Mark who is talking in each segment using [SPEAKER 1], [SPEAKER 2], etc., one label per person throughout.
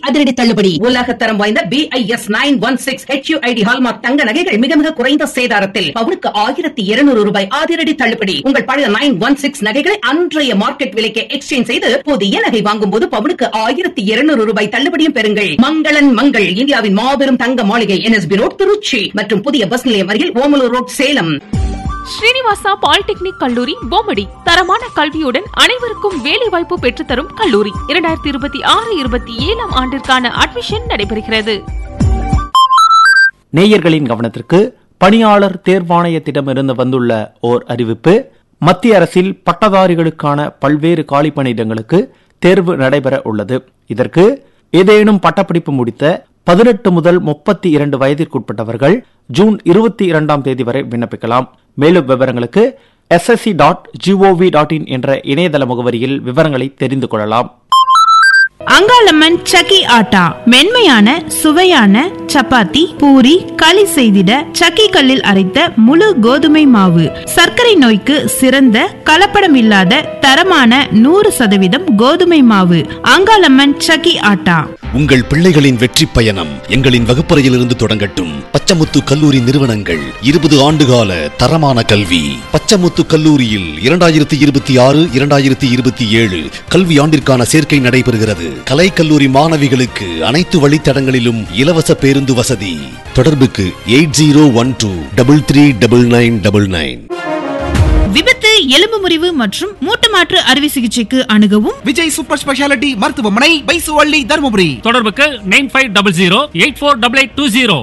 [SPEAKER 1] அதிரடி தள்ளுபடி உலக தரம் வாய்ந்த BIS nine one six HUID hallmark தங்க நகைகள் மிக மிக குறைந்த சேதாரத்தில் பவுனுக்கு ஆயிரத்தி இருநூறு ரூபாய் அதிரடி தள்ளுபடி உங்கள் பழைய நைன் ஒன் சிக்ஸ் நகைகளை அன்றைய மார்க்கெட் விலைக்கு எக்ஸ்சேஞ்ச் செய்து புதிய நகை வாங்கும் போது பவுனுக்கு ஆயிரத்தி இருநூறு ரூபாய் தள்ளுபடியும் பெறுங்கள் மங்களன் மங்கள் இந்தியாவின் மாபெரும் தங்க மாளிகை என்எஸ்பி ரோட் திருச்சி மற்றும் புதிய பஸ் நிலையம் அருகில் ஓமலூர் ரோட் சேலம்
[SPEAKER 2] ஸ்ரீனிவாசா பாலிடெக்னிக் கல்லூரி பொம்மடி தரமான கல்வியுடன் அனைவருக்கும் வேலைவாய்ப்பு பெற்றுத்தரும் கல்லூரி இரண்டாயிரத்தி இருபத்தி ஆறு இருபத்தி ஏழாம் ஆண்டிற்கான அட்மிஷன் நடைபெறுகிறது
[SPEAKER 3] நேயர்களின் கவனத்திற்கு பணியாளர் தேர்வாணையத்திடமிருந்து வந்துள்ள ஓர் அறிவிப்பு மத்திய அரசில் பட்டதாரிகளுக்கான பல்வேறு காலி பணியிடங்களுக்கு தேர்வு நடைபெற உள்ளது இதற்கு ஏதேனும் பட்டப்படிப்பு முடித்த பதினெட்டு முதல் முப்பத்தி இரண்டு வயதிற்குட்பட்டவர்கள் ஜூன் இருபத்தி இரண்டாம் தேதி வரை விண்ணப்பிக்கலாம் மேலும் விவரங்களுக்கு SSC dot GOV dot in என்ற இணையதள முகவரியில் விவரங்களை தெரிந்து கொள்ளலாம்
[SPEAKER 4] அங்காளம்மன் சக்கி ஆட்டா மென்மையான சுவையான சப்பாத்தி பூரி களி செய்திட சக்கி கல்லில் அரைத்த முழு கோதுமை மாவு சர்க்கரை நோய்க்கு சிறந்த கலப்படம் இல்லாத தரமான நூறு சதவீதம் கோதுமை மாவு அங்காளம்மன் சக்கி ஆட்டா
[SPEAKER 5] உங்கள் பிள்ளைகளின் வெற்றி பயணம் எங்களின் வகுப்பறையிலிருந்து தொடங்கட்டும் பச்சமுத்து கல்லூரி நிறுவனங்கள் இருபது ஆண்டுகால தரமான கல்வி பச்சமுத்து கல்லூரியில் இரண்டாயிரத்தி இருபத்தி ஆறு இரண்டாயிரத்தி இருபத்தி ஏழு கல்வி ஆண்டிற்கான சேர்க்கை நடைபெறுகிறது கலை கல்லூரி மாணவிகளுக்கு அனைத்து வழித்தடங்களிலும் இலவச பேருந்து வசதி தொடர்புக்கு eight zero one two double three double nine double nine
[SPEAKER 4] விபத்து எலும்பு முறிவு மற்றும் மூட்டு மாற்று அறுவை சிகிச்சைக்கு அணுகவும்
[SPEAKER 6] விஜய் சூப்பர் ஸ்பெஷாலிட்டி மருத்துவமனை பைசுவள்ளி தருமபுரி
[SPEAKER 7] தொடர்புக்கு nine five double zero eight four double eight two zero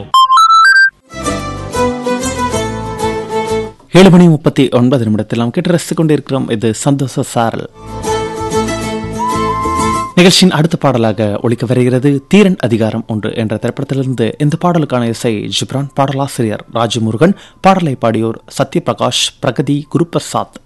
[SPEAKER 3] ஏழு மணி முப்பத்தி ஒன்பது நிமிடத்தில் நாம் கேட்டு ரசித்துக் கொண்டிருக்கிறோம் இது சந்தோஷ சாரல் நிகழ்ச்சியின் அடுத்த பாடலாக ஒழிக்க வருகிறது தீரன் அதிகாரம் ஒன்று என்ற திரைப்படத்திலிருந்து இந்த பாடலுக்கான இசை ஜிப்ரான் பாடலாசிரியர் ராஜமுருகன் பாடலை பாடியோர் சத்யபிரகாஷ் பிரகதி குருபிரசாத்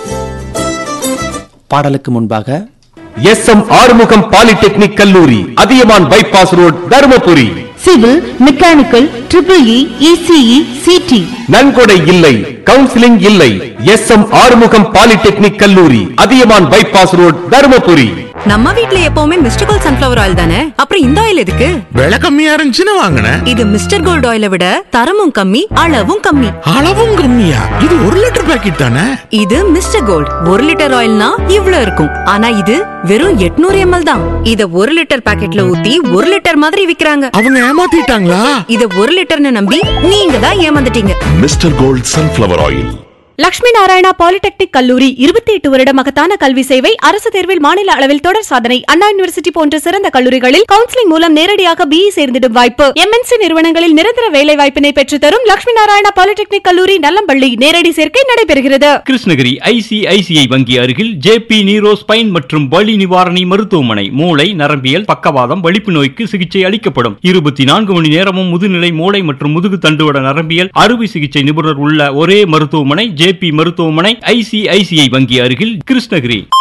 [SPEAKER 3] பாடலுக்கு முன்பாக
[SPEAKER 8] எஸ் எம் ஆறுமுகம் பாலிடெக்னிக் கல்லூரி Athiyaman bypass road Dharmapuri
[SPEAKER 9] civil mechanical triple E ECE CT
[SPEAKER 8] நன்கொடை இல்லை கவுன்சிலிங் இல்லை எஸ் எம் ஆறுமுகம் பாலிடெக்னிக் கல்லூரி அதியமான் பைபாஸ் ரோட் தருமபுரி
[SPEAKER 10] நம்ம வீட்ல எப்பவுமே மிஸ்டர் கோல்ட் சன்ஃபிளவர் ஆயில் தானே அப்புறம் இந்த ஆயில் எதுக்கு
[SPEAKER 11] விலை கம்மியா இருந்துச்சுன்னு வாங்கினேன்
[SPEAKER 10] இது மிஸ்டர் கோல்ட் ஆயிலை விட தரமும் கம்மி அளவும் கம்மி
[SPEAKER 11] அளவும் கம்மியா இது ஒரு லிட்டர் பாக்கெட் தானே
[SPEAKER 10] இது மிஸ்டர் கோல்ட் ஒரு லிட்டர் ஆயில்னா இவ்ளோ இருக்கும் ஆனா இது வெறும் 800 எம்எல் தான் இத ஒரு லிட்டர் பாக்கெட்ல ஊத்தி ஒரு லிட்டர் மாதிரி விக்கிறாங்க
[SPEAKER 11] அவங்க ஏமாத்திட்டாங்களா
[SPEAKER 10] இத ஒரு லிட்டர்னு நம்பி நீங்க தான் ஏமாந்துட்டீங்க
[SPEAKER 12] mister gold sunflower oil
[SPEAKER 13] Lakshmi Narayana polytechnic கல்லூரி இருபத்தி எட்டு வருட மகத்தான கல்வி சேவை அரசு தேர்வில் மாநில அளவில் தொடர் சாதனை அண்ணா யூனிவர்சிட்டி போன்ற சிறந்த கல்லூரிகளில் கவுன்சிலிங் மூலம் நேரடியாக பிஇ சேர்ந்திடும் வாய்ப்பு எம்என்சி நிறுவனங்களில் நிரந்தர வேலை வாய்ப்பினை பெற்றுத்தரும் லட்சுமி நாராயணா பாலிடெக்னிக் கல்லூரி நல்லம்பள்ளி நேரடி சேர்க்கை நடைபெறுகிறது
[SPEAKER 7] கிருஷ்ணகிரி ஐசிஐசிஐ வங்கி அருகில் ஜே பி நீரோ ஸ்பைன் மற்றும் வலி நிவாரணி மருத்துவமனை மூளை நரம்பியல் பக்கவாதம் வலிப்பு நோய்க்கு சிகிச்சை அளிக்கப்படும் இருபத்தி நான்கு மணி நேரமும் முதுநிலை மூளை மற்றும் முதுகு தண்டுவட நரம்பியல் அறுவை சிகிச்சை நிபுணர் உள்ள ஒரே மருத்துவமனை ஜே பி மருத்துவமனை ஐசிஐசிஐ வங்கி அருகில் கிருஷ்ணகிரி